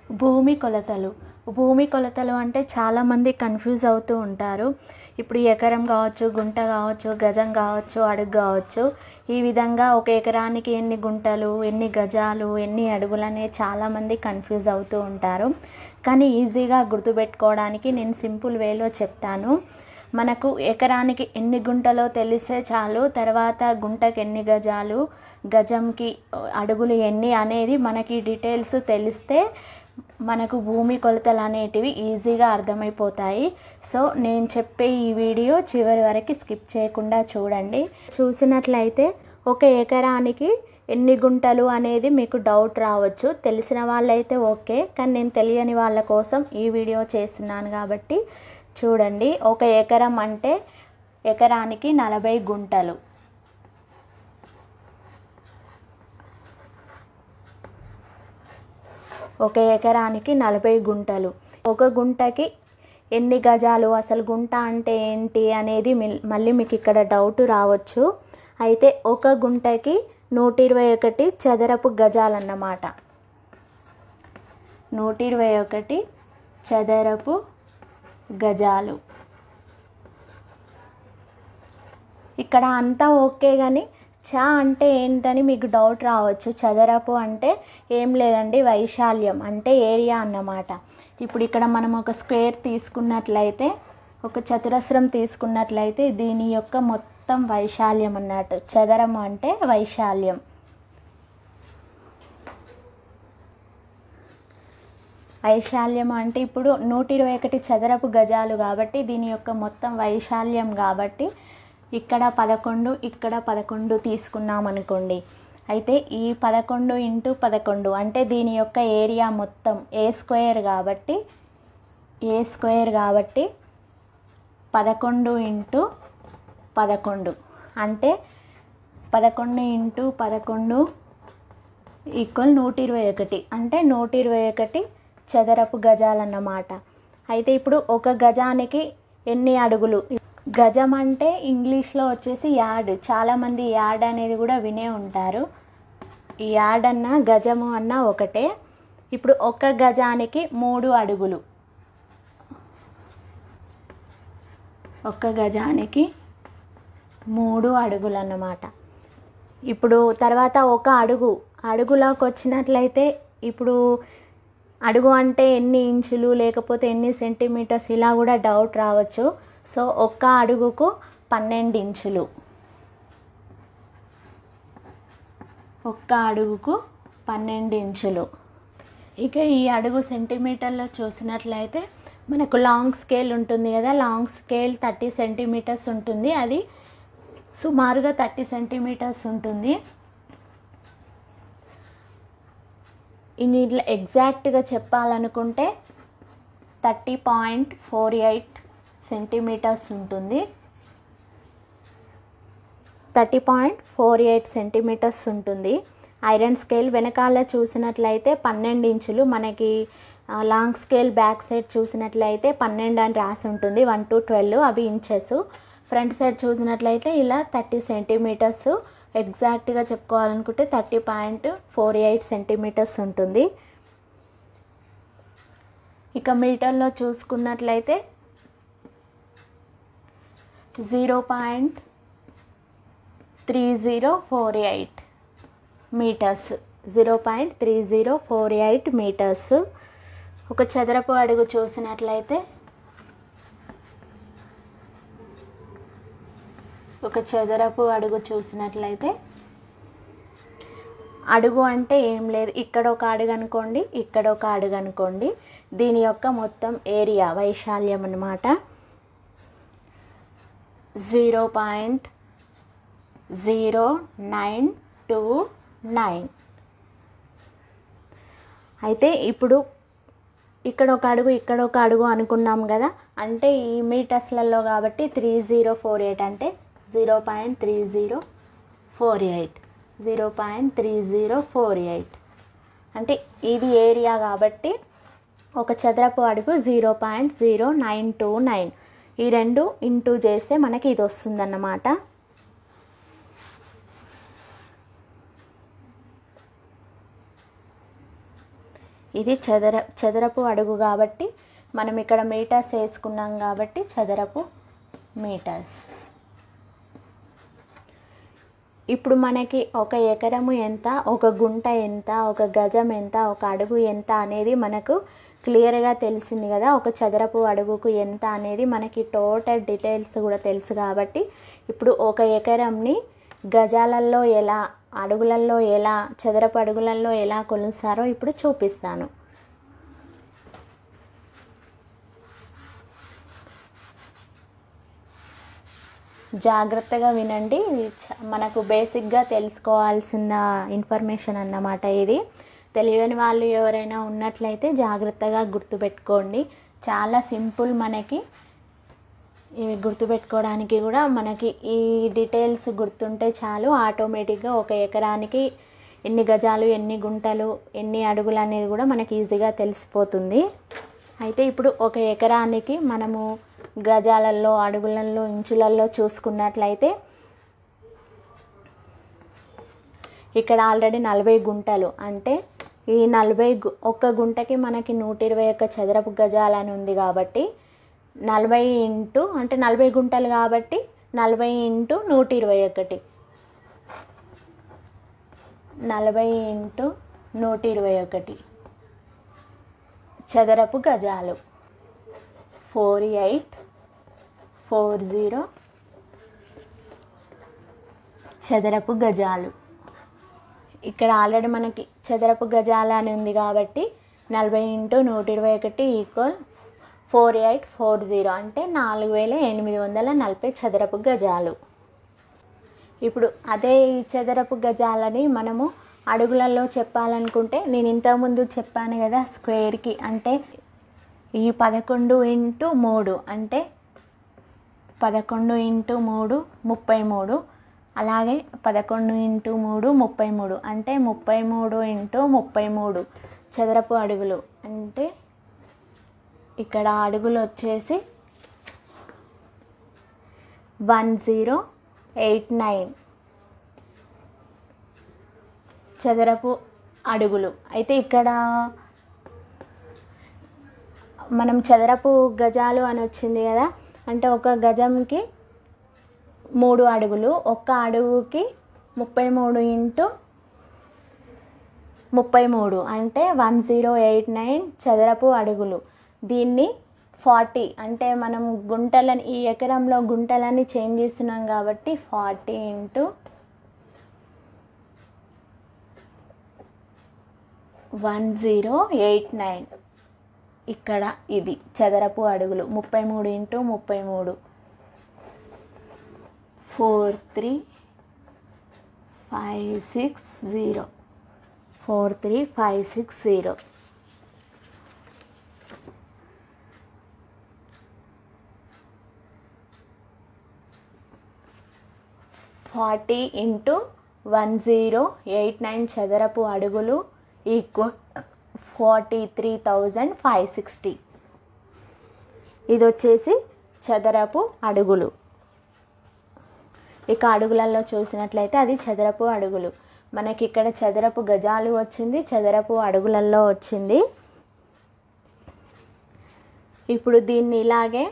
భూమి కొలతలు భూమి కొలతలు అంటే చాలామంది కన్ఫ్యూజ్ అవుతూ ఉంటారు ఇప్పుడు ఎకరం కావచ్చు గుంట కావచ్చు గజం కావచ్చు అడుగు కావచ్చు ఈ విధంగా ఒక ఎకరానికి ఎన్ని గుంటలు ఎన్ని గజాలు ఎన్ని అడుగులు అనే చాలామంది కన్ఫ్యూజ్ అవుతూ ఉంటారు కానీ ఈజీగా గుర్తుపెట్టుకోవడానికి నేను సింపుల్ వేలో చెప్తాను మనకు ఎకరానికి ఎన్ని గుంటలో తెలిస్తే చాలు తర్వాత గుంటకి ఎన్ని గజాలు గజంకి అడుగులు ఎన్ని అనేది మనకి డీటెయిల్స్ తెలిస్తే మనకు భూమి కొలతలు అనేటివి ఈజీగా అర్థమైపోతాయి సో నేను చెప్పే ఈ వీడియో చివరి వరకు స్కిప్ చేయకుండా చూడండి చూసినట్లయితే ఒక ఎకరానికి ఎన్ని గుంటలు అనేది మీకు డౌట్ రావచ్చు తెలిసిన వాళ్ళైతే ఓకే కానీ నేను తెలియని వాళ్ళ కోసం ఈ వీడియో చేస్తున్నాను కాబట్టి చూడండి ఒక ఎకరం అంటే ఎకరానికి నలభై గుంటలు ఒక ఎకరానికి నలభై గుంటలు ఒక గుంటకి ఎన్ని గజాలు అసలు గుంట అంటే ఏంటి అనేది మళ్ళీ మీకు ఇక్కడ డౌట్ రావచ్చు అయితే ఒక గుంటకి నూట ఇరవై ఒకటి చదరపు గజాలన్నమాట నూట ఇరవై ఒకటి చదరపు గజాలు ఇక్కడ అంతా ఓకే కానీ చా అంటే ఏంటని మీకు డౌట్ రావచ్చు చదరపు అంటే ఏం లేదండి వైశాల్యం అంటే ఏరియా అన్నమాట ఇప్పుడు ఇక్కడ మనం ఒక స్క్వేర్ తీసుకున్నట్లయితే ఒక చతురస్రం తీసుకున్నట్లయితే దీని యొక్క మొత్తం వైశాల్యం అన్నట్టు చదరం అంటే వైశాల్యం వైశాల్యం అంటే ఇప్పుడు నూట ఇరవై ఒకటి చదరపు గజాలు కాబట్టి దీని యొక్క మొత్తం వైశాల్యం కాబట్టి ఇక్కడ పదకొండు ఇక్కడ పదకొండు తీసుకున్నాం అనుకోండి అయితే ఈ పదకొండు ఇంటూ పదకొండు అంటే దీని యొక్క ఏరియా మొత్తం ఏ స్క్వేర్ కాబట్టి ఏ స్క్వేర్ కాబట్టి పదకొండు ఇంటూ పదకొండు అంటే పదకొండు ఇంటూ పదకొండు ఈక్వల్ నూట ఇరవై ఒకటి అంటే నూట ఇరవై ఒకటి చదరపు గజాలన్నమాట అయితే ఇప్పుడు ఒక గజానికి ఎన్ని అడుగులు గజం అంటే ఇంగ్లీష్లో వచ్చేసి యార్డ్ చాలామంది యార్డ్ అనేది కూడా వినే ఉంటారు ఈ యార్డ్ అన్న గజము అన్న ఒకటే ఇప్పుడు ఒక గజానికి మూడు అడుగులు ఒక్క గజానికి మూడు అడుగులు అన్నమాట ఇప్పుడు తర్వాత ఒక అడుగు అడుగులోకి వచ్చినట్లయితే ఇప్పుడు అడుగు అంటే ఎన్ని ఇంచులు లేకపోతే ఎన్ని సెంటీమీటర్స్ ఇలా కూడా డౌట్ రావచ్చు సో ఒక్క అడుగుకు పన్నెండు ఇంచులు ఒక్క అడుగుకు పన్నెండు ఇంచులు ఇక ఈ అడుగు సెంటీమీటర్లో చూసినట్లయితే మనకు లాంగ్ స్కేల్ ఉంటుంది కదా లాంగ్ స్కేల్ థర్టీ సెంటీమీటర్స్ ఉంటుంది అది సుమారుగా థర్టీ సెంటీమీటర్స్ ఉంటుంది ఇట్లా ఎగ్జాక్ట్గా చెప్పాలనుకుంటే thirty point four eight centimetres ఉంటుంది thirty point four eight centimetres ఉంటుంది ఐరన్ స్కేల్ వెనకాల చూసినట్లయితే పన్నెండు ఇంచులు మనకి లాంగ్ స్కేల్ బ్యాక్ సైడ్ చూసినట్లయితే పన్నెండు అని రాసి ఉంటుంది వన్ టు ట్వెల్వ్ అవి ఇంచెస్ ఫ్రంట్ సైడ్ చూసినట్లయితే ఇలా థర్టీ సెంటీమీటర్స్ ఎగ్జాక్ట్గా చెప్పుకోవాలనుకుంటే thirty point four eight centimetres ఉంటుంది ఇక మీటర్లో చూసుకున్నట్లయితే zero point three zero four eight metres zero point three zero four eight metres ఒక చదరపు అడుగు చూసినట్లయితే ఒక చదరపు అడుగు చూసినట్లయితే అడుగు అంటే ఏం లేదు ఇక్కడ ఒక అడుగు అనుకోండి ఇక్కడ ఒక అడుగు అనుకోండి దీని యొక్క మొత్తం ఏరియా వైశాల్యం అన్నమాట zero point zero nine two nine అయితే ఇప్పుడు ఇక్కడ ఒక అడుగు ఇక్కడ ఒక అడుగు అనుకున్నాం కదా అంటే ఈ మీటర్స్లలో కాబట్టి త్రీ జీరో ఫోర్ ఎయిట్ అంటే zero point three zero four eight zero point three zero four eight అంటే ఇది ఏరియా కాబట్టి ఒక చదరపు అడుగు zero point zero nine two nine ఈ రెండు ఇంటూ చేస్తే మనకి ఇది వస్తుందన్నమాట ఇది చదర చదరపు అడుగు కాబట్టి మనం ఇక్కడ మీటర్స్ వేసుకున్నాం కాబట్టి చదరపు మీటర్స్ ఇప్పుడు మనకి ఒక ఎకరము ఎంత ఒక గుంట ఎంత ఒక గజం ఎంత ఒక అడుగు ఎంత అనేది మనకు క్లియర్గా తెలిసింది కదా ఒక చదరపు అడుగుకు ఎంత అనేది మనకి టోటల్ డీటెయిల్స్ కూడా తెలుసు కాబట్టి ఇప్పుడు ఒక ఎకరంని గజాలలో ఎలా అడుగులలో ఎలా చదరపు అడుగులలో ఎలా కొలుస్తారో ఇప్పుడు చూపిస్తాను జాగ్రత్తగా వినండి ఇది చ- మనకు బేసిక్గా తెలుసుకోవాల్సిన ఇన్ఫర్మేషన్ అన్నమాట ఇది తెలియని వాళ్ళు ఎవరైనా ఉన్నట్లయితే జాగ్రత్తగా గుర్తుపెట్టుకోండి చాలా సింపుల్ మనకి ఇవి గుర్తుపెట్టుకోవడానికి కూడా మనకి ఈ డీటెయిల్స్ గుర్తుంటే చాలు ఆటోమేటిక్గా ఒక ఎకరానికి ఎన్ని గజాలు ఎన్ని గుంటలు ఎన్ని అడుగులు అనేది కూడా మనకి ఈజీగా తెలిసిపోతుంది అయితే ఇప్పుడు ఒక ఎకరానికి మనము గజాలలో అడుగులలో ఇంచులలో చూసుకున్నట్లయితే ఇక్కడ ఆల్రెడీ నలభై గుంటలు అంటే ఈ నలభై గు- ఒక్క గుంటకి మనకి నూట ఇరవై ఒక్క చదరపు గజాలని ఉంది కాబట్టి నలభై ఇంటూ అంటే నలభై గుంటలు కాబట్టి నలభై ఇంటూ నూట ఇరవై ఒకటి నలభై ఇంటూ నూట ఇరవై ఒకటి చదరపు గజాలు ఫోర్ ఎయిట్ ఫోర్ జీరో చదరపు గజాలు ఇక్కడ ఆల్రెడీ మనకి చదరపు గజాలు అని ఉంది కాబట్టి నలభై ఇంటూ నూట ఇరవై ఒకటి equal four eight four zero అంటే నాలుగు వేల ఎనిమిది వందల నలభై చదరపు గజాలు ఇప్పుడు అదే ఈ చదరపు గజాలని మనము అడుగులలో చెప్పాలనుకుంటే నేను ఇంతకుముందు చెప్పాను కదా స్క్వేర్కి అంటే ఈ పదకొండు ఇంటూ మూడు అంటే పదకొండు ఇంటూ మూడు ముప్పై మూడు అలాగే పదకొండు ఇంటూ మూడు ముప్పై మూడు అంటే ముప్పై మూడు ఇంటూ ముప్పై మూడు చదరపు అడుగులు అంటే ఇక్కడ అడుగులు వచ్చేసి వన్ జీరో ఎయిట్ నైన్ చదరపు అడుగులు అయితే ఇక్కడ మనం చదరపు గజాలు అని వచ్చింది కదా అంటే ఒక గజంకి మూడు అడుగులు ఒక్క అడుగుకి ముప్పై మూడు ఇంటూ ముప్పై మూడు అంటే వన్ జీరో ఎయిట్ నైన్ చదరపు అడుగులు దీన్ని ఫార్టీ అంటే మనం గుంటలని ఈ ఎకరంలో గుంటలని చేంజ్ చేస్తున్నాం కాబట్టి forty into one zero eight nine ఇక్కడ ఇది చదరపు అడుగులు ముప్పై మూడు ఇంటూ ముప్పై మూడు four three five six zero four three five six zero forty into one zero eight nine చదరపు అడుగులు equal forty three thousand five sixty ఇది వచ్చేసి చదరపు అడుగులు ఇక అడుగులలో చూసినట్లయితే అది చదరపు అడుగులు మనకి ఇక్కడ చదరపు గజాలు వచ్చింది చదరపు అడుగులలో వచ్చింది ఇప్పుడు దీన్ని ఇలాగే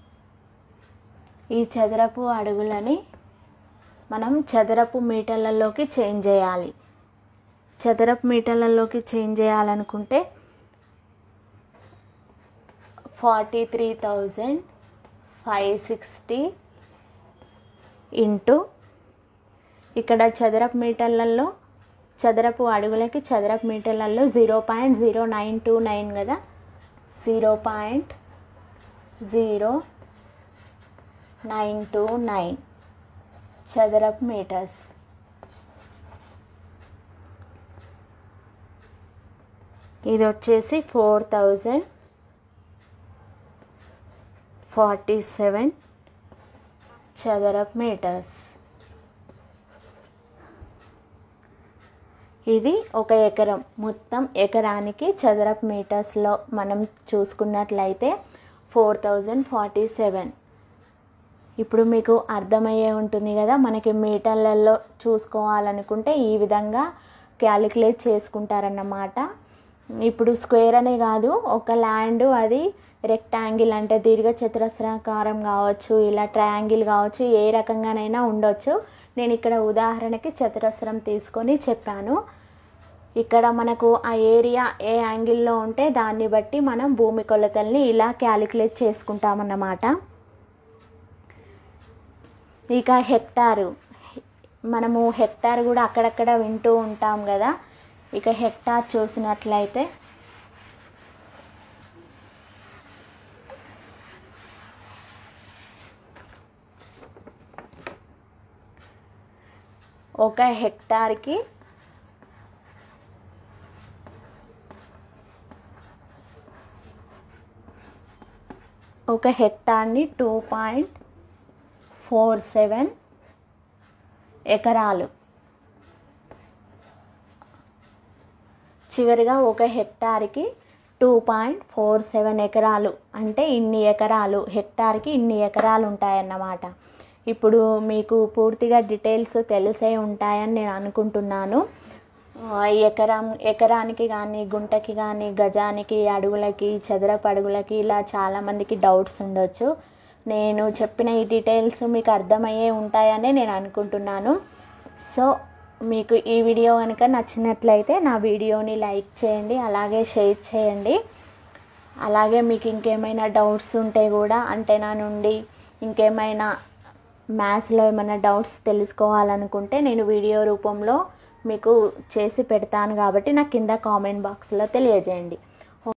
ఈ చదరపు అడుగులని మనం చదరపు మీటర్లలోకి చేంజ్ చేయాలి చదరపు మీటర్లలోకి చేంజ్ చేయాలనుకుంటే forty three thousand five sixty into ఇక్కడ చదరపు మీటర్లలో చదరపు అడుగులకి చదరపు మీటర్లలో zero point zero nine two nine కదా zero point zero nine two nine చదరపు మీటర్స్ ఇది వచ్చేసి ఫోర్ థౌజండ్ ఫార్టీ సెవెన్ చదరపు మీటర్స్ ఇది ఒక ఎకరం మొత్తం ఎకరానికి చదరపు మీటర్స్లో మనం చూసుకున్నట్లయితే ఫోర్ థౌజండ్ ఫార్టీ సెవెన్ ఇప్పుడు మీకు అర్థమయ్యే ఉంటుంది కదా మనకి మీటర్లలో చూసుకోవాలనుకుంటే ఈ విధంగా క్యాలిక్యులేట్ చేసుకుంటారన్నమాట ఇప్పుడు స్క్వేర్ అనే కాదు ఒక ల్యాండ్ అది రెక్టాంగిల్ అంటే దీర్ఘ చతురస్రాకారం కావచ్చు ఇలా ట్రయాంగిల్ కావచ్చు ఏ రకంగానైనా ఉండొచ్చు నేను ఇక్కడ ఉదాహరణకి చతురస్రం తీసుకొని చెప్పాను ఇక్కడ మనకు ఆ ఏరియా ఏ యాంగిల్లో ఉంటే దాన్ని బట్టి మనం భూమి కొలతల్ని ఇలా క్యాలిక్యులేట్ చేసుకుంటామన్నమాట ఇక హెక్టారు మనము హెక్టార్ కూడా అక్కడక్కడ వింటూ ఉంటాం కదా ఇక హెక్టార్ చూసినట్లయితే ఒక హెక్టార్కి ఒక హెక్టార్ని టూ పాయింట్ ఫోర్ సెవెన్ ఎకరాలు చివరిగా ఒక హెక్టార్కి టూ పాయింట్ ఫోర్ సెవెన్ ఎకరాలు అంటే ఇన్ని ఎకరాలు హెక్టార్కి ఇన్ని ఎకరాలు ఉంటాయన్నమాట ఇప్పుడు మీకు పూర్తిగా డీటెయిల్స్ తెలిసే ఉంటాయని నేను అనుకుంటున్నాను ఆ, ఎకరం ఎకరానికి కానీ గుంటకి కానీ గజానికి అడుగులకి చదరపు అడుగులకి ఇలా చాలామందికి డౌట్స్ ఉండొచ్చు నేను చెప్పిన ఈ డీటెయిల్స్ మీకు అర్థమయ్యే ఉంటాయని నేను అనుకుంటున్నాను సో మీకు ఈ వీడియో కనుక నచ్చినట్లయితే నా వీడియోని లైక్ చేయండి అలాగే షేర్ చేయండి అలాగే మీకు ఇంకేమైనా డౌట్స్ ఉంటే కూడా అంటే నా నుండి ఇంకేమైనా మ్యాథ్స్లో ఏమైనా డౌట్స్ తెలుసుకోవాలనుకుంటే నేను వీడియో రూపంలో మీకు చేసి పెడతాను కాబట్టి నాకు కింద కామెంట్ బాక్స్లో తెలియజేయండి